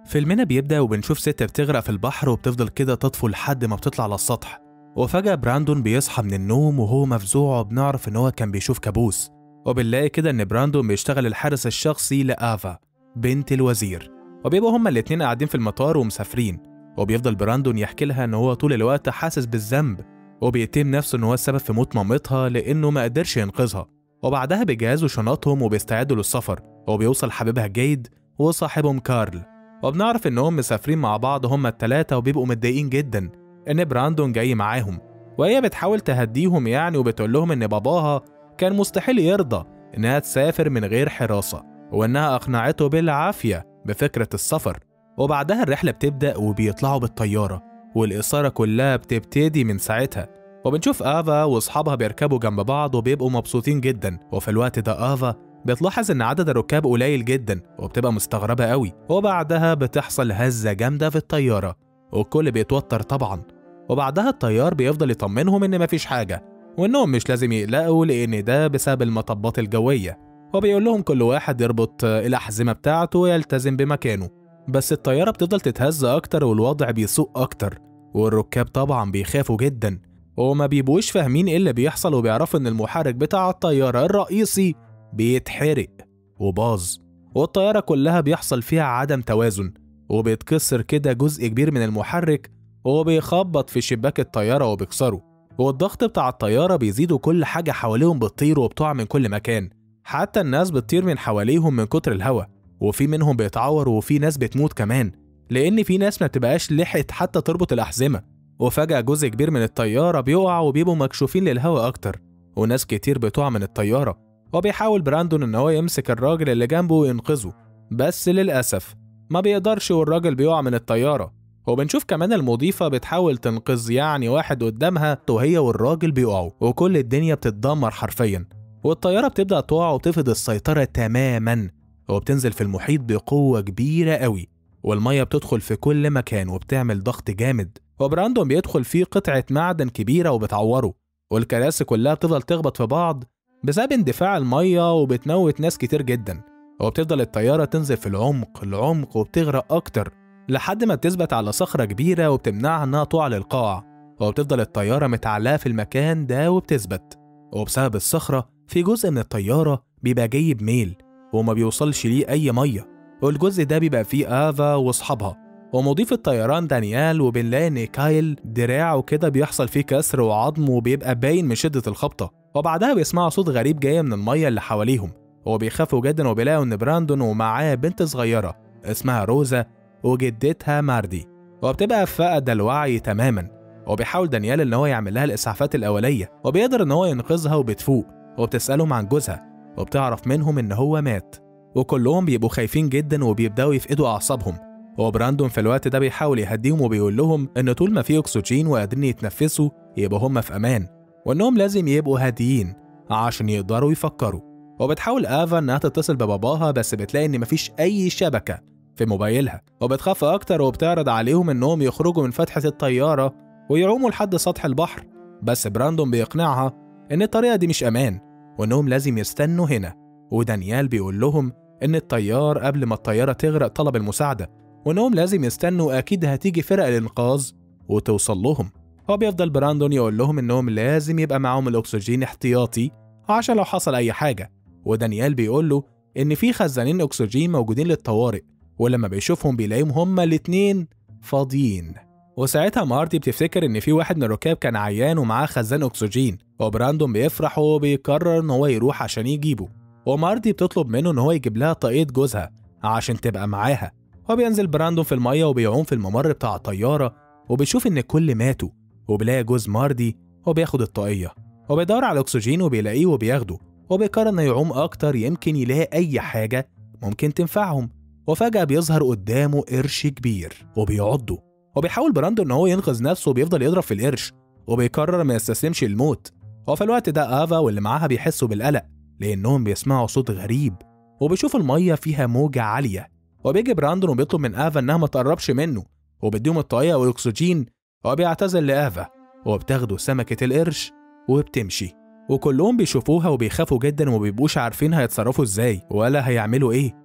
فيلمنا بيبدأ وبنشوف ست بتغرق في البحر وبتفضل كده تطفو لحد ما بتطلع على السطح وفجأة براندون بيصحى من النوم وهو مفزوع وبنعرف إن هو كان بيشوف كابوس وبنلاقي كده إن براندون بيشتغل الحارس الشخصي لآفا بنت الوزير وبيبقوا هما الاتنين قاعدين في المطار ومسافرين وبيفضل براندون يحكي لها إن هو طول الوقت حاسس بالذنب وبيتهم نفسه إن هو السبب في موت مامتها لأنه ما قدرش ينقذها وبعدها بيجهزوا شنطهم وبيستعدوا للسفر وبيوصل حبيبها جيد وصاحبهم كارل وبنعرف إنهم مسافرين مع بعض هما التلاتة وبيبقوا متضايقين جدا إن براندون جاي معاهم وهي بتحاول تهديهم يعني وبتقول لهم إن باباها كان مستحيل يرضى إنها تسافر من غير حراسة وإنها أقنعته بالعافية بفكرة السفر وبعدها الرحلة بتبدأ وبيطلعوا بالطيارة والإثارة كلها بتبتدي من ساعتها وبنشوف آفا وأصحابها بيركبوا جنب بعض وبيبقوا مبسوطين جدا وفي الوقت ده آفا بتلاحظ إن عدد الركاب قليل جدا وبتبقى مستغربة قوي وبعدها بتحصل هزة جامدة في الطيارة والكل بيتوتر طبعا وبعدها الطيار بيفضل يطمنهم إن مفيش حاجة وإنهم مش لازم يقلقوا لأن ده بسبب المطبات الجوية وبيقول لهم كل واحد يربط الأحزمة بتاعته ويلتزم بمكانه بس الطيارة بتفضل تتهز أكتر والوضع بيسوء أكتر والركاب طبعا بيخافوا جدا وما بيبقوش فاهمين ايه اللي بيحصل وبيعرفوا ان المحرك بتاع الطيارة الرئيسي بيتحرق وباظ والطيارة كلها بيحصل فيها عدم توازن وبيتكسر كده جزء كبير من المحرك وبيخبط في شباك الطيارة وبيكسره والضغط بتاع الطيارة بيزيد وكل حاجة حواليهم بتطير وبتقع من كل مكان حتى الناس بتطير من حواليهم من كتر الهواء وفي منهم بيتعور وفي ناس بتموت كمان لأن في ناس ما بتبقاش لحقت حتى تربط الأحزمة وفجأة جزء كبير من الطيارة بيقع وبيبقوا مكشوفين للهواء أكتر وناس كتير بتقع من الطيارة وبيحاول براندون إن هو يمسك الراجل اللي جنبه وينقذه بس للأسف ما بيقدرش والراجل بيقع من الطيارة وبنشوف كمان المضيفة بتحاول تنقذ يعني واحد قدامها وهي والراجل بيقعوا وكل الدنيا بتتدمر حرفيا والطيارة بتبدأ تقع وتفقد السيطرة تماما وبتنزل في المحيط بقوة كبيرة قوي والمية بتدخل في كل مكان وبتعمل ضغط جامد وبراندون بيدخل فيه قطعة معدن كبيرة وبتعوره والكراسي كلها بتفضل تخبط في بعض بسبب اندفاع المية وبتموت ناس كتير جدا وبتفضل الطيارة تنزل في العمق العمق وبتغرق أكتر لحد ما بتثبت على صخرة كبيرة وبتمنعها إنها تقع للقاع وبتفضل الطيارة متعلقة في المكان ده وبتثبت وبسبب الصخرة في جزء من الطيارة بيبقى جايب ميل وما بيوصلش ليه أي مية والجزء ده بيبقى فيه آفا وأصحابها ومضيف الطيران دانيال وبنلاقي إن كايل دراعه كده بيحصل فيه كسر وعظم وبيبقى باين من شدة الخبطة وبعدها بيسمعوا صوت غريب جاي من المية اللي حواليهم وبيخافوا جدا وبيلاقوا إن براندون ومعاه بنت صغيرة اسمها روزا وجدتها ماردي وبتبقى فاقدة الوعي تماما وبيحاول دانيال إن هو يعمل لها الإسعافات الأولية وبيقدر إن هو ينقذها وبتفوق وبتسألهم عن جوزها وبتعرف منهم إن هو مات وكلهم بيبقوا خايفين جدا وبيبدأوا يفقدوا أعصابهم وبراندون في الوقت ده بيحاول يهديهم وبيقول لهم إن طول ما في أكسجين وقادرين يتنفسوا يبقوا هم في أمان وإنهم لازم يبقوا هاديين عشان يقدروا يفكروا وبتحاول آفا إنها تتصل بباباها بس بتلاقي إن مفيش أي شبكة في موبايلها وبتخاف أكتر وبتعرض عليهم إنهم يخرجوا من فتحة الطيارة ويعوموا لحد سطح البحر بس براندون بيقنعها إن الطريقة دي مش أمان وإنهم لازم يستنوا هنا ودانيال بيقول لهم إن الطيار قبل ما الطيارة تغرق طلب المساعدة وإنهم لازم يستنوا أكيد هتيجي فرق الإنقاذ وتوصل لهم هو بيفضل براندون يقول لهم إنهم لازم يبقى معاهم الأكسجين احتياطي عشان لو حصل أي حاجة ودانيال بيقول له إن في خزانين أكسجين موجودين للطوارئ ولما بيشوفهم بيلاقيهم هما الاتنين فاضيين وساعتها مارتي بتفتكر إن في واحد من الركاب كان عيان ومعاه خزان أكسجين وبراندون بيفرح وبيقرر إن هو يروح عشان يجيبه ومارتي بتطلب منه إن هو يجيب لها طاقية جوزها عشان تبقى معاها وبينزل براندون في المية وبيعوم في الممر بتاع الطيارة وبيشوف إن الكل ماتوا وبيلاقي جوز ماردي وبياخد الطاقية وبيدور على أكسجين وبيلاقيه وبياخده وبيقرر إنه يعوم أكتر يمكن يلاقي أي حاجة ممكن تنفعهم وفجأة بيظهر قدامه قرش كبير وبيعضه وبيحاول براندون إن هو ينقذ نفسه وبيفضل يضرب في القرش وبيقرر ما يستسلمش للموت وفي الوقت ده آفا واللي معاها بيحسوا بالقلق لأنهم بيسمعوا صوت غريب وبيشوفوا المية فيها موجة عالية وبيجي براندون وبيطلب من آفا إنها ما تقربش منه وبيديهم الطاقية والأكسجين وبيعتذر لآفا وبتاخده سمكة القرش وبتمشي وكلهم بيشوفوها وبيخافوا جدا ومبيبقوش عارفين هيتصرفوا ازاي ولا هيعملوا ايه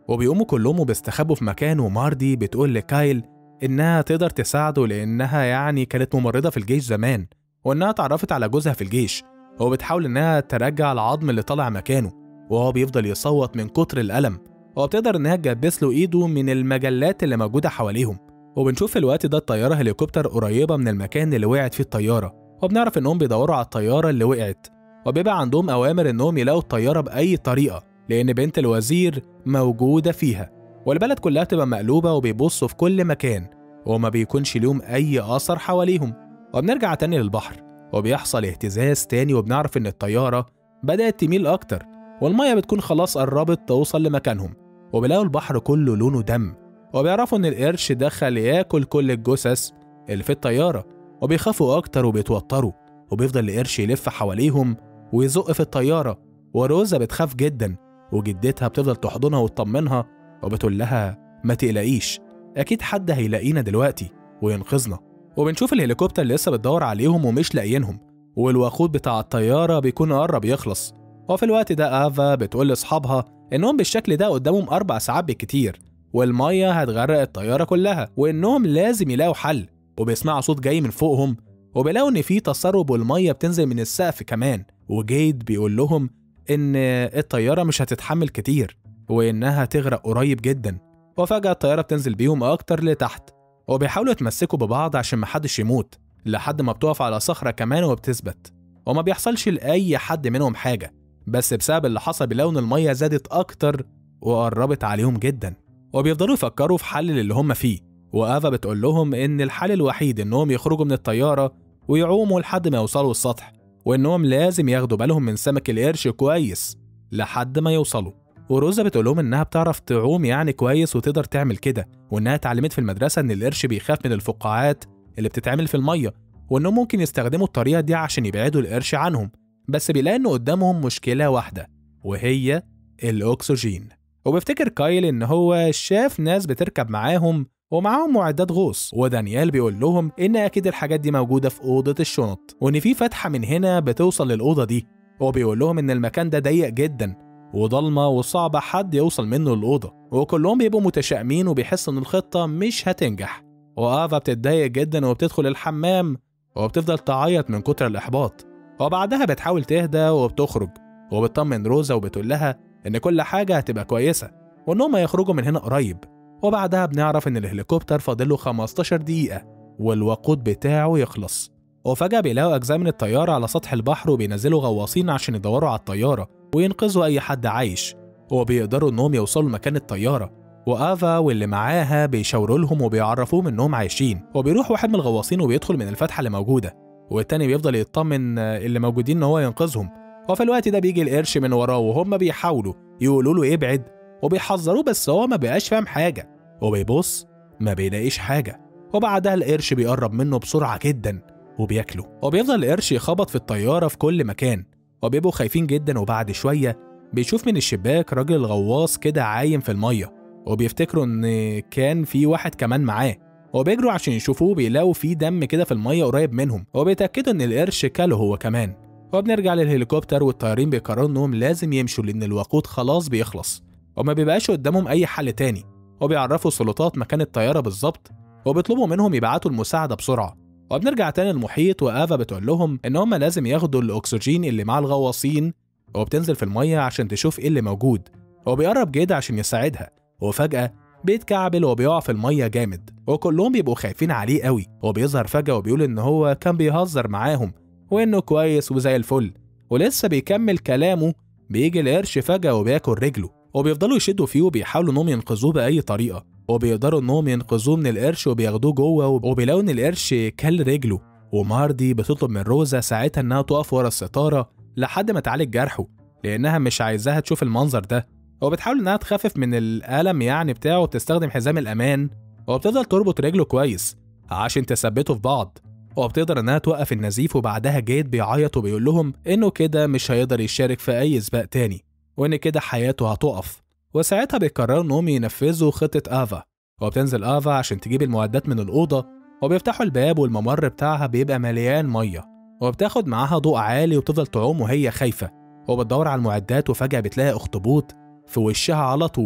وبيقوموا كلهم وبيستخبوا في مكان وماردي بتقول لكايل إنها تقدر تساعده لأنها يعني كانت ممرضة في الجيش زمان وإنها اتعرفت على جوزها في الجيش وبتحاول إنها ترجع العظم اللي طلع مكانه وهو بيفضل يصوت من كتر الألم وبتقدر إنها تجبس له إيده من المجلات اللي موجودة حواليهم وبنشوف في الوقت ده الطيارة هليكوبتر قريبة من المكان اللي وقعت فيه الطيارة وبنعرف إنهم بيدوروا على الطيارة اللي وقعت وبيبقى عندهم أوامر إنهم يلاقوا الطيارة بأي طريقة لأن بنت الوزير موجودة فيها والبلد كلها بتبقى مقلوبة وبيبصوا في كل مكان وما بيكونش ليهم أي أثر حواليهم وبنرجع تاني للبحر وبيحصل اهتزاز تاني وبنعرف إن الطيارة بدأت تميل أكتر والمية بتكون خلاص قربت توصل لمكانهم وبيلاقوا البحر كله لونه دم وبيعرفوا إن القرش دخل ياكل كل الجثث اللي في الطيارة وبيخافوا أكتر وبيتوتروا وبيفضل القرش يلف حواليهم ويزق في الطيارة وروزا بتخاف جدا وجدتها بتفضل تحضنها وتطمنها وبتقول لها ما تقلقيش أكيد حد هيلاقينا دلوقتي وينقذنا وبنشوف الهليكوبتر اللي لسه بتدور عليهم ومش لاقيينهم والوقود بتاع الطيارة بيكون قرب يخلص وفي الوقت ده آفا بتقول لأصحابها إنهم بالشكل ده قدامهم أربع ساعات بالكتير والمية هتغرق الطيارة كلها وإنهم لازم يلاقوا حل وبيسمعوا صوت جاي من فوقهم وبيلاقوا إن في تسرب والمية بتنزل من السقف كمان وجيد بيقول لهم إن الطيارة مش هتتحمل كتير وإنها تغرق قريب جدا وفجأة الطيارة بتنزل بيهم أكتر لتحت وبيحاولوا يتمسكوا ببعض عشان محدش يموت لحد ما بتقف على صخرة كمان وبتثبت وما بيحصلش لأي حد منهم حاجة بس بسبب اللي حصل بيلاقوا إن المية زادت أكتر وقربت عليهم جدا وبيفضلوا يفكروا في حل اللي هم فيه وآفا بتقول لهم إن الحل الوحيد إنهم يخرجوا من الطيارة ويعوموا لحد ما يوصلوا السطح وإنهم لازم ياخدوا بالهم من سمك القرش كويس لحد ما يوصلوا وروزا بتقول لهم إنها بتعرف تعوم يعني كويس وتقدر تعمل كده وإنها اتعلمت في المدرسة إن القرش بيخاف من الفقاعات اللي بتتعمل في المية وإنهم ممكن يستخدموا الطريقة دي عشان يبعدوا القرش عنهم بس بيلاقي إن قدامهم مشكلة واحدة وهي الأكسجين وبيفتكر كايل إن هو شاف ناس بتركب معاهم ومعاهم معدات غوص ودانيال بيقول لهم إن أكيد الحاجات دي موجودة في أوضة الشنط وإن في فتحة من هنا بتوصل للأوضة دي وبيقول لهم إن المكان ده ضيق جدا وضلمة وصعب حد يوصل منه الأوضة وكلهم بيبقوا متشائمين وبيحسوا إن الخطة مش هتنجح وآفا بتتضايق جدا وبتدخل الحمام وبتفضل تعيط من كتر الإحباط وبعدها بتحاول تهدى وبتخرج وبتطمن روزا وبتقول لها إن كل حاجة هتبقى كويسة وإنهم هيخرجوا من هنا قريب وبعدها بنعرف إن الهليكوبتر فاضله 15 دقيقة والوقود بتاعه يخلص وفجأة بيلاقوا أجزاء من الطيارة على سطح البحر وبينزلوا غواصين عشان يدوروا على الطيارة وينقذوا أي حد عايش وبيقدروا إنهم يوصلوا لمكان الطيارة وآفا واللي معاها بيشاوروا لهم وبيعرفوهم إنهم عايشين وبيروح واحد من الغواصين وبيدخل من الفتحة اللي موجودة والتاني بيفضل يطمن اللي موجودين إن هو ينقذهم وفي الوقت ده بيجي القرش من وراه وهم بيحاولوا يقولوا له ابعد وبيحذروه بس هو ما بقاش فاهم حاجة وبيبص ما بيلاقيش حاجة وبعدها القرش بيقرب منه بسرعة جدا وبياكله وبيفضل القرش يخبط في الطيارة في كل مكان وبيبقوا خايفين جدا وبعد شوية بيشوف من الشباك راجل غواص كده عايم في المية وبيفتكروا إن كان في واحد كمان معاه وبيجروا عشان يشوفوه بيلاقوا في دم كده في المية قريب منهم وبيتأكدوا إن القرش كله هو كمان وبنرجع للهليكوبتر والطيارين بيقرروا إنهم لازم يمشوا لأن الوقود خلاص بيخلص وما بيبقاش قدامهم أي حل تاني وبيعرفوا السلطات مكان الطيارة بالظبط وبيطلبوا منهم يبعتوا المساعدة بسرعة وبنرجع تاني المحيط وآفا بتقول لهم إن هم لازم ياخدوا الأكسجين اللي مع الغواصين وبتنزل في المية عشان تشوف إيه اللي موجود وبيقرب جيد عشان يساعدها وفجأة بيتكعبل وبيقع في المية جامد وكلهم بيبقوا خايفين عليه قوي وبيظهر فجأة وبيقول إن هو كان بيهزر معاهم وإنه كويس وزي الفل ولسه بيكمل كلامه بيجي القرش فجأة وبياكل رجله وبيفضلوا يشدوا فيه وبيحاولوا إنهم ينقذوه بأي طريقة وبيقدروا إنهم ينقذوه من القرش وبياخدوه جوه وبيلاقوا إن القرش كل رجله وماردي بتطلب من روزا ساعتها إنها تقف ورا الستارة لحد ما تعالج جرحه لأنها مش عايزاها تشوف المنظر ده وبتحاول إنها تخفف من الألم يعني بتاعه وبتستخدم حزام الأمان وبتفضل تربط رجله كويس عشان تثبته في بعض وبتقدر إنها توقف النزيف وبعدها جيد بيعيط وبيقول لهم إنه كده مش هيقدر يشارك في أي سباق تاني وإن كده حياته هتقف وساعتها بيقرروا إنهم ينفذوا خطة آفا وبتنزل آفا عشان تجيب المعدات من الأوضة وبيفتحوا الباب والممر بتاعها بيبقى مليان مية وبتاخد معاها ضوء عالي وتفضل تعوم وهي خايفة وبتدور على المعدات وفجأة بتلاقي أخطبوط في وشها على طول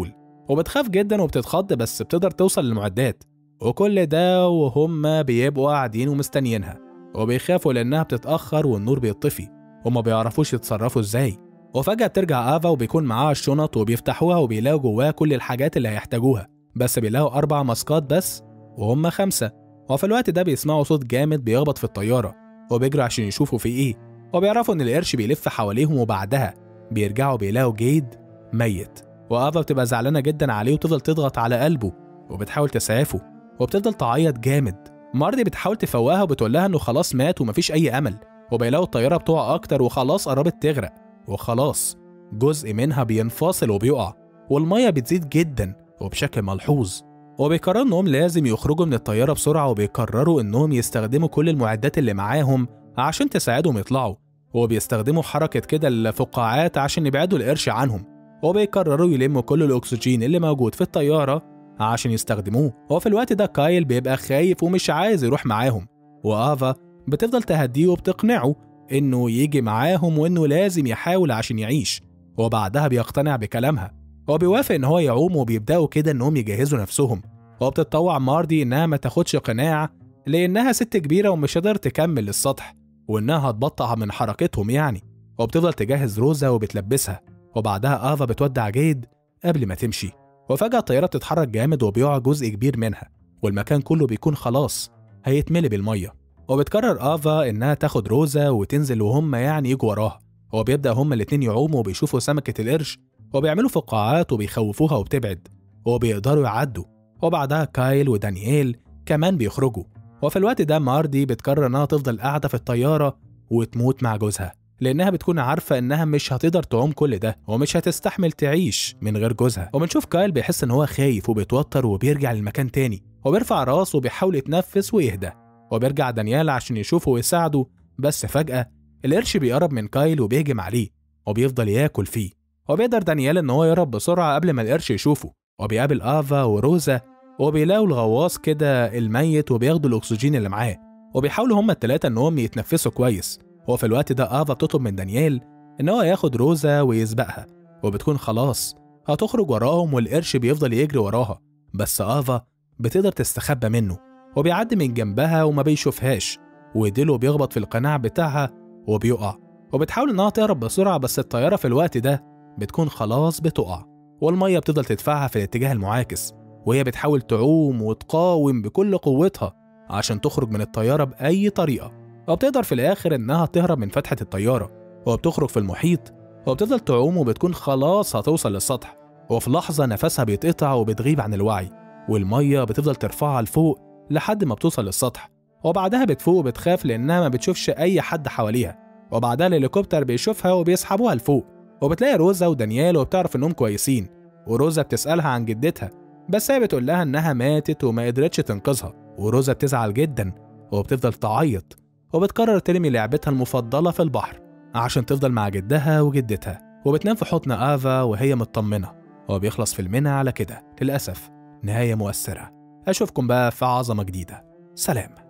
وبتخاف جدا وبتتخض بس بتقدر توصل للمعدات وكل ده وهم بيبقوا قاعدين ومستنيينها وبيخافوا لأنها بتتأخر والنور بيطفي وما بيعرفوش يتصرفوا ازاي وفجأة بترجع آفا وبيكون معاها الشنط وبيفتحوها وبيلاقوا جواها كل الحاجات اللي هيحتاجوها بس بيلاقوا أربع ماسكات بس وهم خمسة وفي الوقت ده بيسمعوا صوت جامد بيخبط في الطيارة وبيجروا عشان يشوفوا في إيه وبيعرفوا إن القرش بيلف حواليهم وبعدها بيرجعوا بيلاقوا جيد ميت وآفا بتبقى زعلانة جدا عليه وتفضل تضغط على قلبه وبتحاول تسعفه وبتفضل تعيط جامد ماردي بتحاول تفوقها وبتقول لها إنه خلاص مات ومفيش أي أمل وبيلاقوا الطيارة بتقع أكتر وخلاص قربت تغرق وخلاص جزء منها بينفصل وبيقع والمية بتزيد جدا وبشكل ملحوظ وبيقرروا انهم لازم يخرجوا من الطيارة بسرعة وبيقرروا انهم يستخدموا كل المعدات اللي معاهم عشان تساعدهم يطلعوا وبيستخدموا حركة كده الفقاعات عشان يبعدوا القرش عنهم وبيقرروا يلموا كل الأكسجين اللي موجود في الطيارة عشان يستخدموه وفي الوقت ده كايل بيبقى خايف ومش عايز يروح معاهم وآفا بتفضل تهديه وبتقنعه إنه يجي معاهم وإنه لازم يحاول عشان يعيش وبعدها بيقتنع بكلامها وبيوافق إن هو يعوم وبيبدأوا كده إنهم يجهزوا نفسهم وبتتطوع ماردي إنها ما تاخدش قناع لأنها ست كبيرة ومش قادرة تكمل للسطح وإنها هتبطأ من حركتهم يعني وبتفضل تجهز روزا وبتلبسها وبعدها آفا بتودع جيد قبل ما تمشي وفجأة الطيارة بتتحرك جامد وبيقع جزء كبير منها والمكان كله بيكون خلاص هيتملي بالمية وبتقرر آفا إنها تاخد روزا وتنزل وهم يعني يجوا وراها وبيبدأ هما الاتنين يعوموا وبيشوفوا سمكة القرش وبيعملوا فقاعات وبيخوفوها وبتبعد وبيقدروا يعدوا وبعدها كايل ودانييل كمان بيخرجوا وفي الوقت ده ماردي بتقرر إنها تفضل قاعدة في الطيارة وتموت مع جوزها لأنها بتكون عارفة إنها مش هتقدر تعوم كل ده ومش هتستحمل تعيش من غير جوزها وبنشوف كايل بيحس إن هو خايف وبيتوتر وبيرجع للمكان تاني وبيرفع راسه وبيحاول يتنفس ويهدى وبيرجع دانيال عشان يشوفه ويساعده بس فجأة القرش بيقرب من كايل وبيهجم عليه وبيفضل ياكل فيه وبيقدر دانيال إن هو يهرب بسرعة قبل ما القرش يشوفه وبيقابل آفا وروزا وبيلاقوا الغواص كده الميت وبياخدوا الأكسجين اللي معاه وبيحاولوا هما التلاتة إنهم يتنفسوا كويس وفي الوقت ده آفا بتطلب من دانيال إن هو ياخد روزا ويسبقها وبتكون خلاص هتخرج وراهم والقرش بيفضل يجري وراها بس آفا بتقدر تستخبى منه وبيعدي من جنبها وما بيشوفهاش وديلو بيخبط في القناع بتاعها وبيقع وبتحاول إنها تهرب بسرعة بس الطيارة في الوقت ده بتكون خلاص بتقع والمية بتفضل تدفعها في الاتجاه المعاكس وهي بتحاول تعوم وتقاوم بكل قوتها عشان تخرج من الطيارة بأي طريقة وبتقدر في الآخر إنها تهرب من فتحة الطيارة وبتخرج في المحيط وبتفضل تعوم وبتكون خلاص هتوصل للسطح وفي لحظة نفسها بيتقطع وبتغيب عن الوعي والمية بتفضل ترفعها لفوق لحد ما بتوصل للسطح وبعدها بتفوق وبتخاف لأنها ما بتشوفش أي حد حواليها وبعدها الهليكوبتر بيشوفها وبيسحبوها لفوق وبتلاقي روزا ودانيال وبتعرف إنهم كويسين وروزا بتسألها عن جدتها بس هي بتقول لها إنها ماتت وما قدرتش تنقذها وروزا بتزعل جدا وبتفضل تعيط وبتقرر ترمي لعبتها المفضلة في البحر عشان تفضل مع جدها وجدتها وبتنام في حضن آفا وهي مطمنة وبيخلص فيلمنا على كده للأسف نهاية مؤثرة أشوفكم بقى في عظمة جديدة سلام